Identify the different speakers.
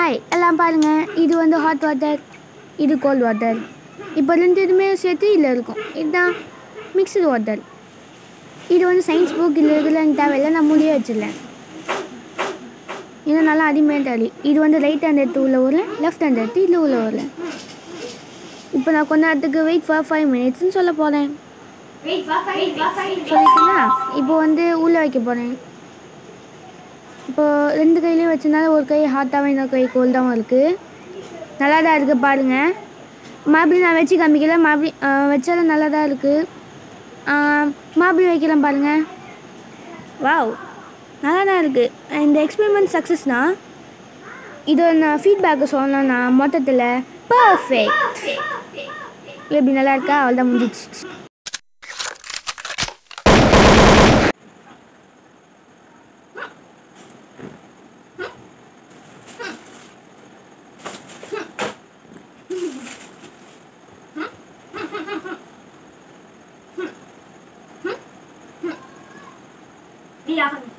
Speaker 1: hi எல்லாம் பாருங்க இது வந்து ஹாட் வாட்டர் இது கோல்ட் வாட்டர் இப்போ ரெண்டு இதுவுமே சேர்த்து இதில் இருக்கும் இதுதான் மிக்சடு வாட்டர் இது வந்து சயின்ஸ் புக் இதில் இருக்குல்லன்னு தேவையில்லை நான் முடிய வச்சிடலேன் இது நல்லா அடிமையாக தள்ளி இது வந்து ரைட் ஹேண்ட் எடுத்து உள்ள ஊரில் லெஃப்ட் ஹேண்ட் எடுத்து இதில் உள்ள ஊரில் இப்போ நான் கொஞ்ச நேரத்துக்கு வெயிட் ஃபார் ஃபைவ் மினிட்ஸ்னு சொல்ல போகிறேன் சொல்லிட்டீங்களா இப்போ வந்து உள்ளே வைக்க போகிறேன் இப்போ ரெண்டு கையிலையும் வச்சனால ஒரு கை ஹாட்டாகவும் இன்னொரு கை கோல்டாகவும் இருக்குது நல்லா தான் இருக்குது பாருங்கள் மறுபடியும் நான் வச்சு காமிக்கல மறுபடியும் வச்சாலும் நல்லா தான் இருக்குது மறுபடியும் வைக்கலாம் பாருங்கள் வாவ் நல்லா தான் இருக்குது இந்த எக்ஸ்பெரிமெண்ட் சக்ஸஸ்னா இது நான் ஃபீட்பேக்கு சொல்லணும் நான் மொத்தத்தில் பர்ஃபெக்ட் எப்படி நல்லா இருக்கா அவள் தான் முடிஞ்சிச்சு
Speaker 2: நீ ஆஃப் பண்ணு